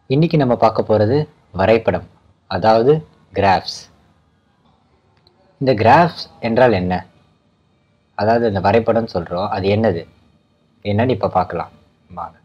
இன்னைக்கு நம்ம பார்க்க போகிறது வரைபடம் அதாவது கிராஃப்ஸ் இந்த கிராஃப்ஸ் என்றால் என்ன அதாவது இந்த வரைபடம் சொல்கிறோம் அது என்னது என்னன்னு இப்போ பார்க்கலாம் வாங்க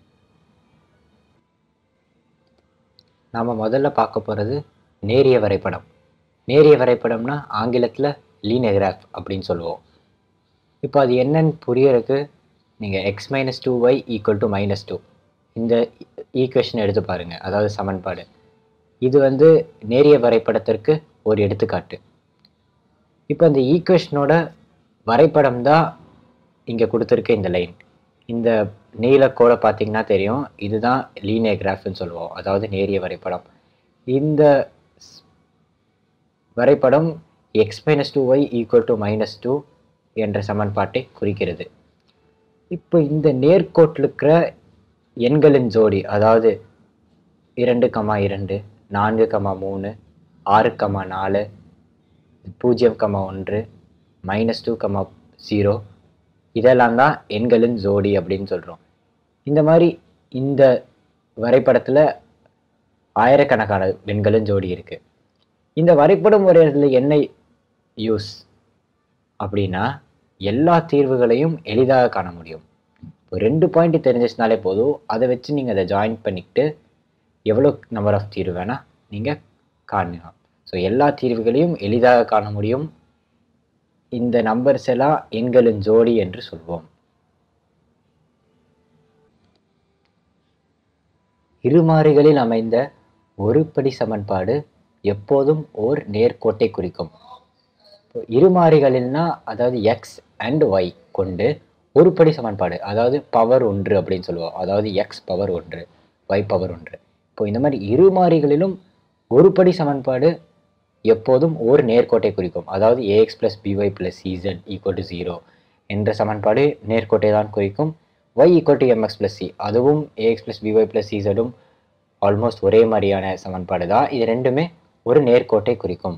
நாம் முதல்ல பார்க்க போகிறது நேரிய வரைபடம் நேரிய வரைபடம்னா ஆங்கிலத்தில் லீனியர் கிராஃப் அப்படின்னு சொல்லுவோம் இப்போ அது என்னன்னு புரியறதுக்கு நீங்கள் x minus two y equal to minus two இந்த ஈக்குவேஷன் எடுத்து பாருங்கள் அதாவது சமன்பாடு இது வந்து நேரிய வரைபடத்திற்கு ஒரு எடுத்துக்காட்டு இப்போ இந்த ஈக்குவேஷனோட வரைபடம் தான் இங்கே கொடுத்துருக்க இந்த லைன் இந்த நீலக்கோடை பார்த்தீங்கன்னா தெரியும் இதுதான் லீனியர் கிராஃப்னு சொல்லுவோம் அதாவது நேரிய வரைபடம் இந்த ஸ்- வரைபடம் x minus two y equal to minus two என்ற சமன்பாட்டை குறிக்கிறது இப்போ இந்த நேர்கோட்டில் இருக்கிற எண்களின் ஜோடி அதாவது இரண்டு கமா இரண்டு நான்கு கமா மூணு ஆறு கமா நாலு பூஜ்ஜியம் கமா ஒன்று மைனஸ் டூ கமா ஜீரோ இதெல்லாம் தான் எண்களின் ஜோடி அப்படின்னு சொல்கிறோம் இந்த மாதிரி இந்த வரைபடத்தில் ஆயிரக்கணக்கான எண்களின் ஜோடி இருக்குது இந்த வரைபடம் வரைகிறதுல என்ன யூஸ் அப்படின்னா எல்லா தீர்வுகளையும் எளிதாக காண முடியும் இப்போ ரெண்டு பாயிண்ட் தெரிஞ்சிச்சுனாலே போதும் அதை வச்சு நீங்கள் அதை ஜாயின் பண்ணிக்கிட்டு எவ்வளோ நம்பர் ஆஃப் தீர்வு வேணால் நீங்கள் காணலாம் ஸோ எல்லா தீர்வுகளையும் எளிதாக காண முடியும் இந்த நம்பர்ஸ் எல்லாம் எண்களின் ஜோடி என்று சொல்வோம் இருமாறிகளில் அமைந்த ஒருபடி சமன்பாடு எப்போதும் ஓர் நேர்கோட்டை குறிக்கும் இப்போ இருமாறிகளில்னா அதாவது எக்ஸ் அண்ட் ஒய் கொண்டு ஒருபடி சமன்பாடு அதாவது பவர் ஒன்று அப்படின்னு சொல்லுவோம் அதாவது எக்ஸ் பவர் ஒன்று ஒய் பவர் ஒன்று இப்போ இந்த மாதிரி இருமாறிகளிலும் ஒருபடி சமன்பாடு எப்போதும் ஒரு நேர்கோட்டை குறிக்கும் அதாவது ஏஎக்ஸ் ப்ளஸ் பிஒய் ப்ளஸ் சிசட் ஈக்குவல் டு ஜீரோ என்ற சமன்பாடு நேர்கோட்டை தான் குறிக்கும் y equal to m x plus c அதுவும் ஏஎக்ஸ் ப்ளஸ் பிஒய் ப்ளஸ் சிசடும் ஆல்மோஸ்ட் ஒரே மாதிரியான சமன்பாடு தான் இது ரெண்டுமே ஒரு நேர்கோட்டை குறிக்கும்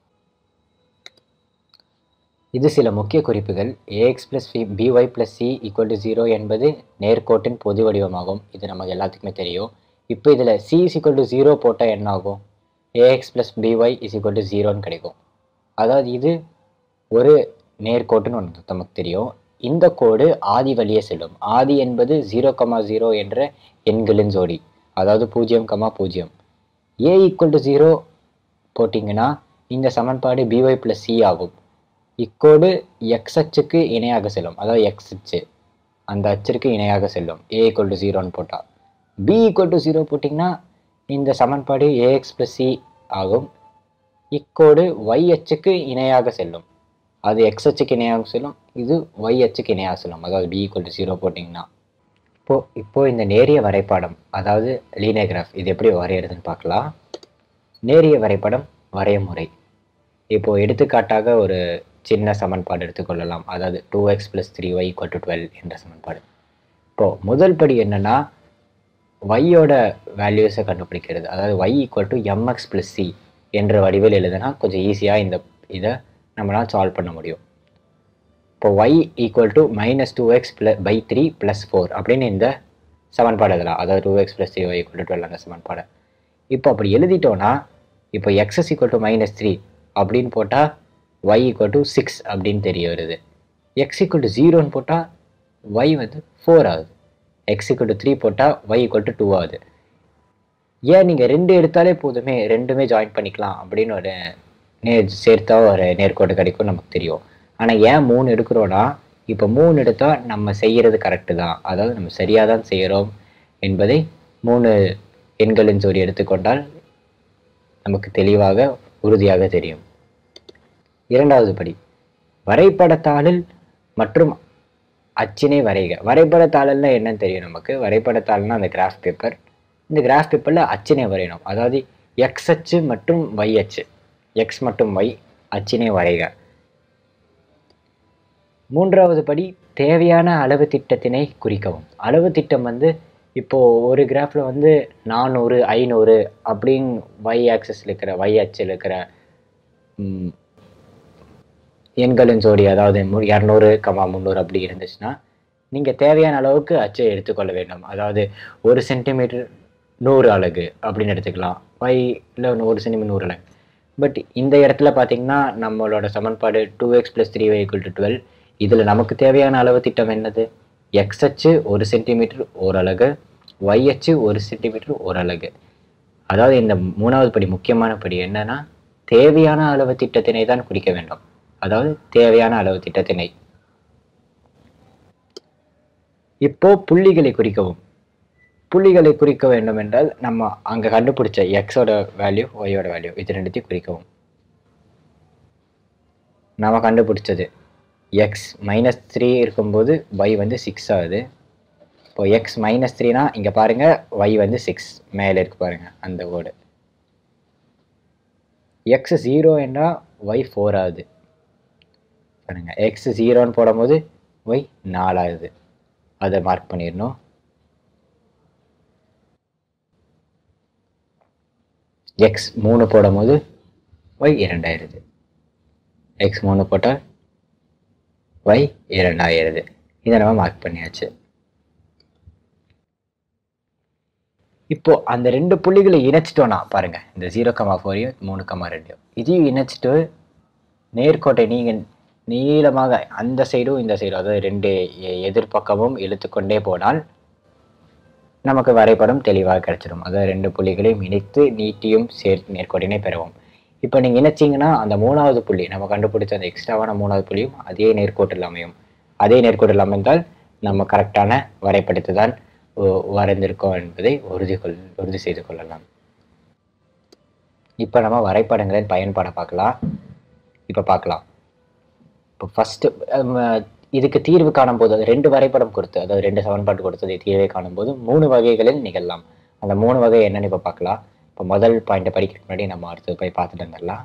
இது சில முக்கிய குறிப்புகள் a x plus b b y plus c equal to zero என்பது நேர்கோட்டின் பொது வடிவமாகும் இது நமக்கு எல்லாத்துக்குமே தெரியும் இப்போ இதில் c is equal to zero போட்டால் என்ன ஆகும் a x plus b y is equal to ஜீரோன்னு கிடைக்கும் அதாவது இது ஒரு நேர்கோட்டுன்னு ஒன்று நமக்கு தெரியும் இந்த கோடு ஆதி வழியே செல்லும் ஆதி என்பது ஜீரோ கமா ஜீரோ என்ற எண்களின் ஜோடி அதாவது பூஜ்ஜியம் கமா பூஜ்ஜியம் ஏ ஈக்குவல் டு ஜீரோ போட்டிங்கன்னா இந்த சமன்பாடு பிஒய் ப்ளஸ் சி ஆகும் இக்கோடு எக்ஸ் அச்சுக்கு இணையாக செல்லும் அதாவது எக்ஸ் அச்சு அந்த அச்சிற்கு இணையாக செல்லும் ஏ ஈக்குவல் டு ஜீரோன்னு போட்டால் பி ஈக்குவல் டு ஜீரோ போட்டிங்கன்னா இந்த சமன்பாடு ஏஎக்ஸ் ப்ளஸ் சி ஆகும் இக்கோடு ஒய் அச்சுக்கு இணையாக செல்லும் அது எக்ஸ் அச்சுக்கு இணையாக செல்லும் இது ஒய் அச்சுக்கு இணையாக செல்லும் அதாவது பி ஈக்குவல் டு ஜீரோ போட்டிங்கன்னா இப்போ இப்போ இந்த நேரிய வரைபடம் அதாவது லீனியர் கிராஃப் இது எப்படி வரைகிறதுன்னு பார்க்கலாம் நேரிய வரைபடம் வரைய முறை இப்போ எடுத்துக்காட்டாக ஒரு சின்ன சமன்பாடு எடுத்துக்கொள்ளலாம் அதாவது two x plus three y equal to twelve என்ற சமன்பாடு இப்போ முதல் படி என்னன்னா ஒய்யோட வேல்யூஸை கண்டுபிடிக்கிறது அதாவது y equal to m x plus c என்ற வடிவில் எழுதுனா கொஞ்சம் ஈஸியாக இந்த இதை நம்மளால் சால்வ் பண்ண முடியும் இப்போ y equal to minus two x plus by three plus four அப்படின்னு இந்த சமன்பாடு எழுதலாம் அதாவது two x plus three y equal to twelve அந்த சமன்பாடு இப்போ அப்படி எழுதிட்டோன்னா இப்போ x is equal to minus three அப்படின்னு போட்டால் ஒய் ஈக்குவல் டு சிக்ஸ் அப்படின்னு தெரிய வருது எக்ஸ் ஈக்குவல் டு ஜீரோன்னு போட்டால் ஒய் வந்து ஃபோர் ஆகுது எக்ஸ் ஈக்குவல் டு த்ரீ போட்டால் ஒய் ஈக்குவல் டு டூ ஆகுது ஏன் நீங்கள் ரெண்டு எடுத்தாலே போதுமே ரெண்டுமே ஜாயின் பண்ணிக்கலாம் அப்படின்னு ஒரு நேர் சேர்த்தா ஒரு நேர்கோட்டு கிடைக்கும் நமக்கு தெரியும் ஆனால் ஏன் மூணு எடுக்கிறோன்னா இப்போ மூணு எடுத்தால் நம்ம செய்கிறது கரெக்டு தான் அதாவது நம்ம சரியாக தான் செய்கிறோம் என்பதை மூணு எண்களின் ஜோடி எடுத்துக்கொண்டால் நமக்கு தெளிவாக உறுதியாக தெரியும் இரண்டாவது படி வரைபடத்தாளில் மற்றும் அச்சினை வரைக வரைபடத்தாளல்னா என்னன்னு தெரியும் நமக்கு வரைபடத்தாள்னா அந்த கிராஃப் பேப்பர் இந்த கிராஃப் பேப்பரில் அச்சினை வரையணும் அதாவது எக்ஸ் அச்சு மற்றும் y அச்சு எக்ஸ் மற்றும் y அச்சினை வரைக மூன்றாவது படி தேவையான அளவு திட்டத்தினை குறிக்கவும் அளவு திட்டம் வந்து இப்போ ஒரு கிராஃப்ல வந்து நானூறு ஐநூறு அப்படின்னு y ஆக்சஸில் இருக்கிற y அச்சில் இருக்கிற ம், எண்களின் ஜோடி அதாவது மு- இரநூறு கமா முந்நூறு அப்படி இருந்துச்சுன்னா நீங்கள் தேவையான அளவுக்கு அச்சை எடுத்துக்கொள்ள வேண்டும் அதாவது ஒரு சென்டிமீட்டர் நூறு அலகு அப்படின்னு எடுத்துக்கலாம் ஒய் இல்லை ஒரு சென்டிமீட்டர் நூறு அலகு பட் இந்த இடத்துல பார்த்தீங்கன்னா நம்மளோட சமன்பாடு two x plus three y equal to twelve இதில் நமக்கு தேவையான அளவு திட்டம் என்னது எக்ஸ் அச்சு ஒரு சென்டிமீட்டர் ஒரு அலகு ஒய் அச்சு ஒரு சென்டிமீட்டர் ஒரு அலகு அதாவது இந்த மூணாவது படி முக்கியமான படி என்னன்னா தேவையான அளவு திட்டத்தினை தான் குறிக்க வேண்டும் அதாவது தேவையான அளவு திட்டத்தினை இப்போ புள்ளிகளை குறிக்கவும் புள்ளிகளை குறிக்க வேண்டும் என்றால் நம்ம அங்கே கண்டுபிடிச்ச எக்ஸோட வேல்யூ ஒய்யோட வேல்யூ இது ரெண்டுத்தையும் குறிக்கவும் நம்ம கண்டுபிடிச்சது எக்ஸ் மைனஸ் த்ரீ இருக்கும்போது ஒய் வந்து சிக்ஸ் ஆகுது இப்போ எக்ஸ் மைனஸ் த்ரீனா இங்கே பாருங்கள் ஒய் வந்து சிக்ஸ் மேலே இருக்கு பாருங்கள் அந்த கோடு எக்ஸ் ஜீரோ என்றால் ஒய் ஃபோர் ஆகுது பாருங்க எக்ஸ் ஜீரோன்னு போடும்போது ஒய் நாலாகுது அதை மார்க் பண்ணிடணும் எக்ஸ் மூணு போடும்போது ஒய் இரண்டாயிருது எக்ஸ் மூணு போட்டால் ஒய் இரண்டாயிருது இதை நம்ம மார்க் பண்ணியாச்சு இப்போ அந்த ரெண்டு புள்ளிகளை இணைச்சிட்டோன்னா பாருங்க இந்த ஜீரோ கமா ஃபோரையும் மூணு கமா ரெண்டையும் இதையும் இணைச்சிட்டு நேர்கோட்டை நீங்கள் நீளமாக அந்த சைடும் இந்த சைடும் அதாவது ரெண்டு எ- எதிர்பக்கமும் இழுத்துக்கொண்டே போனால் நமக்கு வரைபடம் தெளிவாக கிடைச்சிடும் அதாவது ரெண்டு புள்ளிகளையும் இணைத்து நீட்டியும் சேர்த்து நேர்கோட்டினை பெறுவோம் இப்போ நீங்கள் இணைச்சிங்கன்னா அந்த மூணாவது புள்ளி நம்ம கண்டுபிடிச்ச அந்த எக்ஸ்ட்ராவான மூணாவது புள்ளியும் அதே நேர்கோட்டில் அமையும் அதே நேர்கோட்டில் அமைந்தால் நம்ம கரெக்டான வரைபடத்தை தான் ஒ- வரைந்திருக்கோம் என்பதை உறுதி கொள் உறுதி செய்து கொள்ளலாம் இப்போ நம்ம வரைபடங்களின் பயன்பாடை பார்க்கலாம் இப்போ பார்க்கலாம் இப்போ ஃபஸ்ட்டு இதுக்கு தீர்வு காணும்போது அது ரெண்டு வரைபடம் கொடுத்து அதாவது ரெண்டு சமன்பாடு கொடுத்தது தீர்வை காணும்போது மூணு வகைகளில் நிகழலாம் அந்த மூணு வகை என்னன்னு இப்போ பார்க்கலாம் இப்போ முதல் பாயிண்ட்டை படிக்கிறதுக்கு முன்னாடி நம்ம அடுத்தது போய் பார்த்துட்டு வந்துடலாம்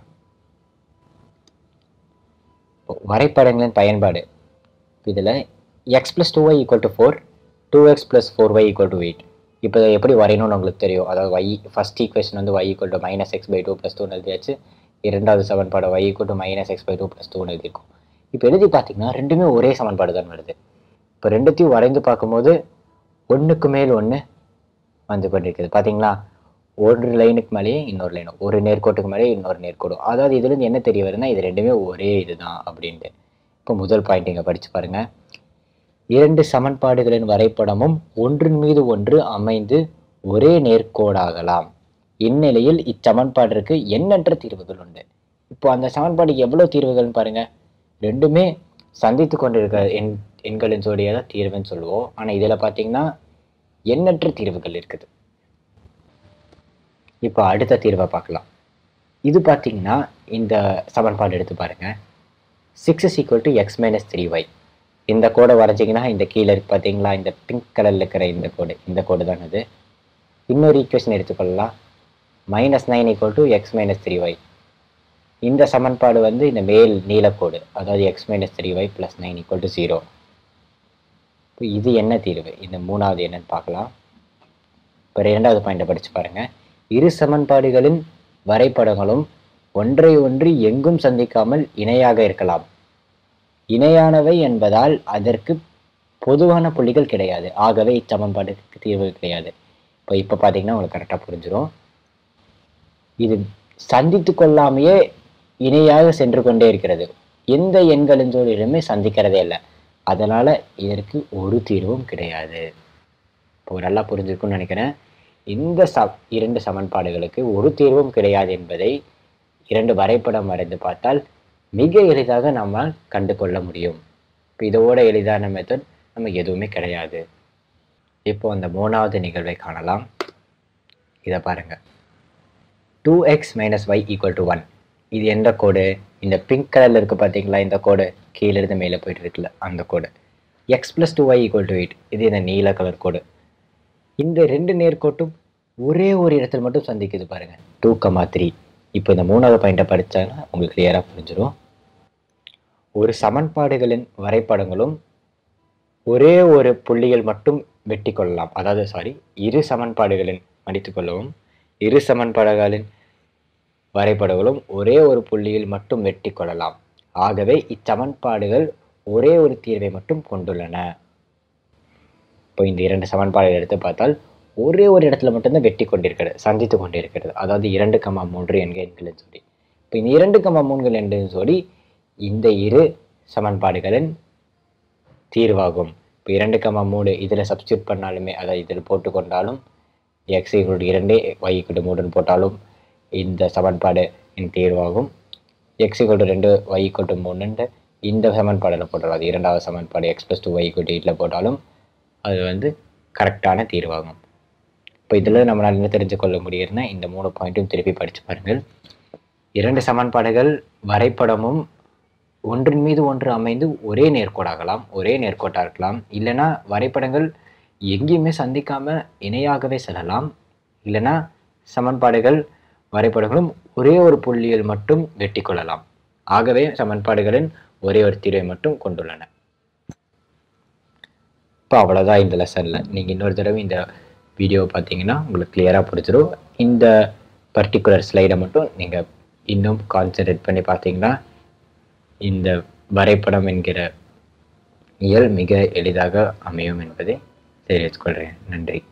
இப்போ வரைபடங்களின் பயன்பாடு இதில் x plus two y equal to four two x plus four y equal to eight இப்போ இதை எப்படி வரையணும்னு உங்களுக்கு தெரியும் அதாவது ஒய் ஃபஸ்ட் ஈக்குவேஷன் வந்து y equal to minus x by two plus டூன்னு எழுதியாச்சு இரண்டாவது சமன்பாடு y equal to minus x by two plus டூன்னு எழுதியிருக்கும் இப்போ எழுதி பார்த்தீங்கன்னா ரெண்டுமே ஒரே சமன்பாடு தான் வருது இப்போ ரெண்டுத்தையும் வரைந்து பார்க்கும்போது ஒன்றுக்கு மேல் ஒன்று வந்து கொண்டிருக்குது பார்த்தீங்களா ஒரு லைனுக்கு மேலேயே இன்னொரு லைனும் ஒரு நேர்கோட்டுக்கு மேலேயே இன்னொரு நேர்கோடும் அதாவது இதுலேருந்து என்ன தெரிய வருதுன்னா இது ரெண்டுமே ஒரே இதுதான் அப்படின்ட்டு இப்போ முதல் பாயிண்ட் இங்கே படிச்சு பாருங்க இரண்டு சமன்பாடுகளின் வரைபடமும் ஒன்றின் மீது ஒன்று அமைந்து ஒரே நேர்கோடாகலாம் இந்நிலையில் இச்சமன்பாட்டிற்கு எண்ணற்ற தீர்வுகள் உண்டு இப்போ அந்த சமன்பாடுக்கு எவ்வளோ தீர்வுகள்னு பாருங்க ரெண்டுமே சந்தித்து கொண்டிருக்க எண் எண்களின் ஜோடியாக தான் தீர்வுன்னு சொல்லுவோம் ஆனால் இதில் பார்த்தீங்கன்னா எண்ணற்ற தீர்வுகள் இருக்குது இப்போ அடுத்த தீர்வை பார்க்கலாம் இது பார்த்தீங்கன்னா இந்த சமன்பாடு எடுத்து பாருங்க six is equal to x minus three y இந்த கோடை வரைஞ்சிங்கன்னா இந்த கீழே இருக்கு பார்த்தீங்களா இந்த பிங்க் கலரில் இருக்கிற இந்த கோடு இந்த கோடு தான் இது இன்னொரு ஈக்குவேஷன் எடுத்துக்கொள்ளலாம் minus nine equal to x minus three y இந்த சமன்பாடு வந்து இந்த மேல் நீலக்கோடு அதாவது x minus three y plus nine equal to zero இப்போ இது என்ன தீர்வு இந்த மூணாவது என்னன்னு பார்க்கலாம் இப்போ இரண்டாவது பாயிண்டை படிச்சு பாருங்க இரு சமன்பாடுகளின் வரைபடங்களும் ஒன்றை ஒன்று எங்கும் சந்திக்காமல் இணையாக இருக்கலாம் இணையானவை என்பதால் அதற்கு பொதுவான புள்ளிகள் கிடையாது ஆகவே இச்சமன்பாடுக்கு தீர்வு கிடையாது இப்போ இப்போ பார்த்தீங்கன்னா உங்களுக்கு கரெக்டாக புரிஞ்சிடும் இது சந்தித்து கொள்ளாமையே இணையாக சென்று கொண்டே இருக்கிறது எந்த எண்களின் ஜோடியுமே சந்திக்கிறதே இல்லை அதனால இதற்கு ஒரு தீர்வும் கிடையாது இப்போ நல்லா புரிஞ்சிருக்கும்னு நினைக்கிறேன் இந்த ச இரண்டு சமன்பாடுகளுக்கு ஒரு தீர்வும் கிடையாது என்பதை இரண்டு வரைபடம் வரைந்து பார்த்தால் மிக எளிதாக நம்மால் கண்டு கொள்ள முடியும் இப்போ இதோட எளிதான மெத்தட் நம்ம எதுவுமே கிடையாது இப்போ அந்த மூணாவது நிகழ்வை காணலாம் இதை பாருங்க two x minus y equal to one இது எந்த கோடு இந்த பிங்க் கலரில் இருக்கு பார்த்தீங்களா இந்த கோடு கீழே இருந்து மேலே போயிட்டு இருக்குல்ல அந்த கோடு x plus two y equal to eight இது இந்த நீல கலர் கோடு இந்த ரெண்டு நேர்கோட்டும் ஒரே ஒரு இடத்துல மட்டும் சந்திக்குது பாருங்க டூ கமா த்ரீ இப்போ இந்த மூணாவது பாயிண்ட்டை படித்தாங்கன்னா உங்களுக்கு கிளியராக புரிஞ்சிடும் ஒரு சமன்பாடுகளின் வரைபடங்களும் ஒரே ஒரு புள்ளியில் மட்டும் வெட்டி கொள்ளலாம் அதாவது சாரி இரு சமன்பாடுகளின் மன்னித்துக் கொள்ளவும் இரு சமன்பாடுகளின் வரைபடங்களும் ஒரே ஒரு புள்ளியில் மட்டும் வெட்டி கொள்ளலாம் ஆகவே இச்சமன்பாடுகள் ஒரே ஒரு தீர்வை மட்டும் கொண்டுள்ளன இப்போ இந்த இரண்டு சமன்பாடுகள் எடுத்து பார்த்தால் ஒரே ஒரு இடத்துல மட்டும்தான் வெட்டி கொண்டிருக்கிறது சந்தித்து கொண்டிருக்கிறது அதாவது இரண்டு கமா மூன்று என்க எண்களின் ஜோடி இப்போ இந்த இரண்டு கமா மூன்கள் எண்களின் ஜோடி இந்த இரு சமன்பாடுகளின் தீர்வாகும் இப்போ இரண்டு கமா மூணு இதில் சப்ஸ்டியூட் பண்ணாலுமே அதை இதில் போட்டுக்கொண்டாலும் எக்ஸ் ஈக்குவல் இரண்டு ஒய் ஈக்குவல் மூணுன்னு போட்டாலும் இந்த சமன்பாடு இன் தீர்வாகும் எக்ஸ் ஈக்குவல் ரெண்டு ஒய் ஈக்குவல் மூணுன்ட்டு இந்த சமன்பாடில் போட்டாலும் அது இரண்டாவது சமன்பாடு x plus two y equal எயிட்டில் போட்டாலும் அது வந்து கரெக்டான தீர்வாகும் இப்போ இதில் நம்மளால் என்ன தெரிஞ்சு கொள்ள முடியுதுன்னா இந்த மூணு பாயிண்ட்டும் திருப்பி படித்து பாருங்கள் இரண்டு சமன்பாடுகள் வரைபடமும் ஒன்றின் மீது ஒன்று அமைந்து ஒரே நேர்கோடாகலாம் ஒரே நேர்கோட்டாக இருக்கலாம் இல்லைன்னா வரைபடங்கள் எங்கேயுமே சந்திக்காம இணையாகவே செல்லலாம் இல்லைன்னா சமன்பாடுகள் வரைபடங்களும் ஒரே ஒரு புள்ளியில் மட்டும் வெட்டி கொள்ளலாம் ஆகவே சமன்பாடுகளின் ஒரே ஒரு தீர்வை மட்டும் கொண்டுள்ளன இப்போ அவ்வளோதான் இந்த லெசனில் நீங்கள் இன்னொரு தடவை இந்த வீடியோ பார்த்தீங்கன்னா உங்களுக்கு கிளியராக பிடிச்சிரும் இந்த பர்டிகுலர் ஸ்லைடை மட்டும் நீங்கள் இன்னும் கான்சென்ட்ரேட் பண்ணி பார்த்தீங்கன்னா இந்த வரைபடம் என்கிற இயல் மிக எளிதாக அமையும் என்பதை தெரிவித்துக்கொள்கிறேன் நன்றி